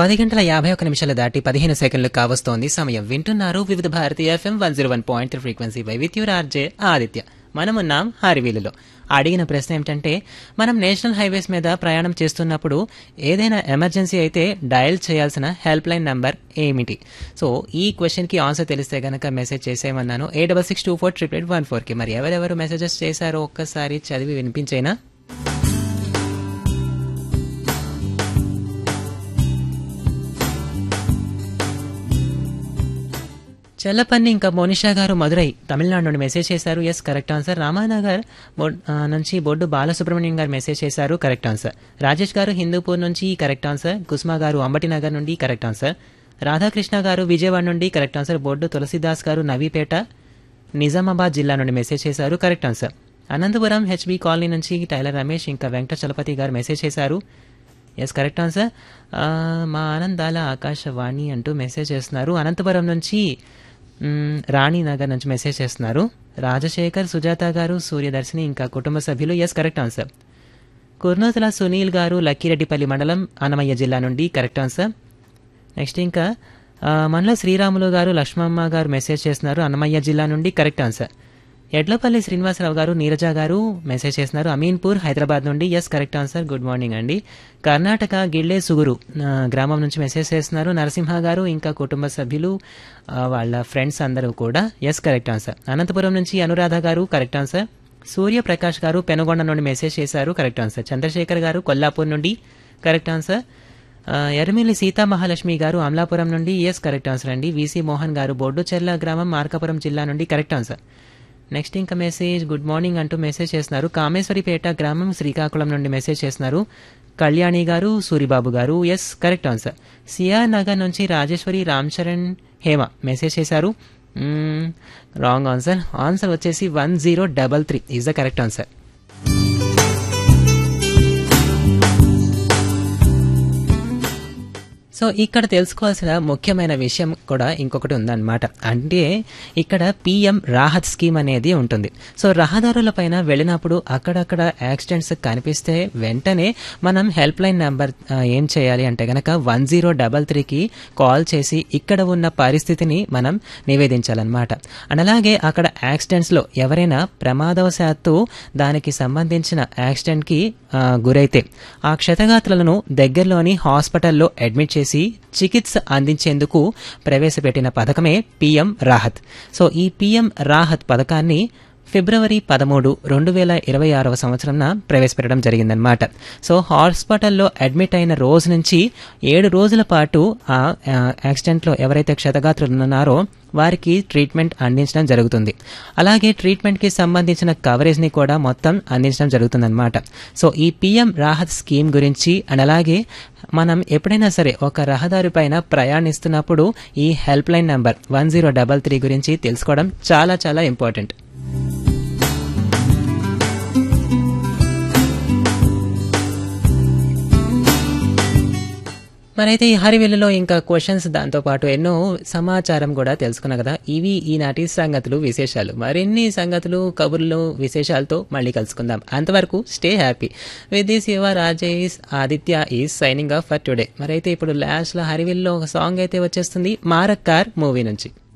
పది గంటల యాభై ఒక నిమిషాలు దాటి పదిహేను సెకండ్లు కావస్తోంది సమయం వింటున్నారు వివిధ భారతీయ FM one zero one point frequency bye with your RJ Aditya మనమున్నాం హారివీలులో అడిగిన ప్రశ్న ఏమిటంటే మనం నేషనల్ హైవేస్ మీద ప్రయాణం చేస్తున్నప్పుడు ఏదైనా ఎమర్జెన్సీ అయితే డయల్ చేయాల్సిన హెల్ప్ లైన్ నంబర్ ఏమిటి సో ఈ క్వశ్చన్కి ఆన్సర్ తెలిస్తే గనక మెసేజ్ చేసేయమన్నాను ఏ double six two four triple eight one ఫోర్కి మరి ఎవరెవరు మెసేజెస్ చేశారో ఒక్కసారి చదివి వినిపించేనా చెల్లపన్ని ఇంకా మోనిషా గారు మదురై తమిళనాడు నుండి మెసేజ్ చేశారు ఎస్ కరెక్ట్ ఆన్సర్ రామానగర్ బొడ్- ఆ, నుంచి బొడ్డు బాలసుబ్రహ్మణ్యం గారు మెసేజ్ చేశారు కరెక్ట్ ఆన్సర్ రాజేష్ గారు హిందూపూర్ నుంచి కరెక్ట్ ఆన్సర్ కుస్మా గారు అంబటినగర్ నుండి కరెక్ట్ ఆన్సర్ రాధాకృష్ణ గారు విజయవాడ నుండి కరెక్ట్ ఆన్సర్ బొడ్డు తులసిదాస్ గారు నవీపేట నిజామాబాద్ జిల్లా నుండి మెసేజ్ చేశారు correct answer Anantapuram HB colony నుంచి టైలర్ రమేష్ ఇంకా వెంకట చలపతి గారు మెసేజ్ చేశారు ఎస్ కరెక్ట్ ఆన్సర్ ఆ, మా ఆనందాల ఆకాశవాణి అంటూ మెసేజ్ చేస్తున్నారు అనంతపురం నుంచి మ్, రాణినగర్ నుంచి మెసేజ్ చేస్తున్నారు రాజశేఖర్ సుజాత గారు సూర్యదర్శిని ఇంకా కుటుంబ సభ్యులు yes correct answer Kurnuthala Sunil garu Lakkireddipalli మండలం అన్నమయ్య జిల్లా నుండి కరెక్ట్ ఆన్సర్ నెక్స్ట్ ఇంకా ఆ, మనలో శ్రీరాములు గారు లక్ష్మమ్మ గారు మెసేజ్ చేస్తున్నారు అన్నమయ్య జిల్లా నుండి కరెక్ట్ ఆన్సర్ ఎడ్లపల్లి శ్రీనివాసరావు గారు నీరజ గారు మెసేజ్ చేస్తున్నారు అమీన్పూర్ హైదరాబాద్ నుండి yes correct answer good morning అండి కర్ణాటక గిళ్ళే సుగురు ఆ, గ్రామం నుంచి మెసేజ్ చేస్తున్నారు నరసింహ గారు ఇంకా కుటుంబ సభ్యులు ఆ, వాళ్ళ ఫ్రెండ్స్ అందరూ కూడా ఎస్ కరెక్ట్ ఆన్సర్ అనంతపురం నుంచి అనురాధ గారు కరెక్ట్ ఆన్సర్ సూర్యప్రకాష్ గారు పెనుగొండ నుండి మెసేజ్ చేశారు కరెక్ట్ ఆన్సర్ చంద్రశేఖర్ గారు కొల్లాపూర్ నుండి కరెక్ట్ ఆన్సర్ ఆ, ఎర్రమిల్లి సీతా మహాలక్ష్మి గారు అమలాపురం నుండి ఎస్ కరెక్ట్ ఆన్సర్ అండి వీసీ మోహన్ గారు బొడ్డుచెర్ల గ్రామం మార్కాపురం జిల్లా నుండి కరెక్ట్ ఆన్సర్ నెక్స్ట్ ఇంకా మెసేజ్ గుడ్ మార్నింగ్ అంటూ మెసేజ్ చేస్తున్నారు కామేశ్వరిపేట గ్రామం శ్రీకాకుళం నుండి మెసేజ్ చేస్తున్నారు Kalyani garu Suribabu garu yes correct answer CR Nagar నుంచి రాజేశ్వరి రామ్ చరణ్ హేమ మెసేజ్ చేశారు రాంగ్ ఆన్సర్ ఆన్సర్ వచ్చేసి one zero double three is the correct answer so ఇక్కడ తెలుసుకోవాల్సిన ముఖ్యమైన విషయం కూడా ఇంకొకటి ఉందన్నమాట అంటే ఇక్కడ పిఎం రాహత్ స్కీమ్ అనేది ఉంటుంది సో రహదారులపైన వెళ్ళినప్పుడు అక్కడక్కడ యాక్సిడెంట్స్ కనిపిస్తే వెంటనే మనం హెల్ప్ లైన్ నెంబర్ ఆ, ఏం చేయాలి అంటే గనక వన్ జీరో డబల్ త్రీకి కాల్ చేసి ఇక్కడ ఉన్న పరిస్థితిని మనం నివేదించాలన్నమాట అండ్ అలాగే అక్కడ యాక్సిడెంట్స్లో ఎవరైనా ప్రమాదవశాత్తు దానికి సంబంధించిన యాక్సిడెంట్కి ఆ, గురైతే ఆ క్షతగాత్రులను దగ్గరలోని హాస్పిటల్లో అడ్మిట్ చేసి చికిత్స అందించేందుకు ప్రవేశపెట్టిన పథకమే పిఎం రాహత్ సో ఈ పిఎం రాహత్ పథకాన్ని ఫిబ్రవరి పదమూడు రెండు వేల ఇరవై ఆరవ సంవత్సరంన ప్రవేశపెట్టడం జరిగిందనమాట సో హాస్పిటల్లో అడ్మిట్ అయిన రోజు నుంచి ఏడు రోజుల పాటు ఆ ఆ, యాక్సిడెంట్లో ఎవరైతే క్షతగాత్రులు ఉన్నారో వారికి ట్రీట్మెంట్ అందించడం జరుగుతుంది అలాగే ట్రీట్మెంట్కి సంబంధించిన కవరేజ్ని కూడా మొత్తం అందించడం జరుగుతుందన్నమాట సో ఈ పిఎం రాహత్ స్కీమ్ గురించి అండ్ అలాగే మనం ఎప్పుడైనా సరే ఒక రహదారి పైన ప్రయాణిస్తున్నప్పుడు ఈ help line number one zero double three గురించి తెలుసుకోవడం చాలా చాలా ఇంపార్టెంట్ మరైతే ఈ హరివిల్లులో ఇంకా క్వశ్చన్స్ దాంతో పాటు ఎన్నో సమాచారం కూడా తెలుసుకున్నా కదా ఇవి ఈనాటి సంగతులు విశేషాలు మరిన్ని సంగతులు కబుర్లు విశేషాలతో మళ్ళీ కలుసుకుందాం అంతవరకు stay happy with this your Rajesh Aditya is signing off for today మరైతే ఇప్పుడు లాస్ట్లో హరివిల్లో ఒక సాంగ్ అయితే వచ్చేస్తుంది మారక్కార్ మూవీ నుంచి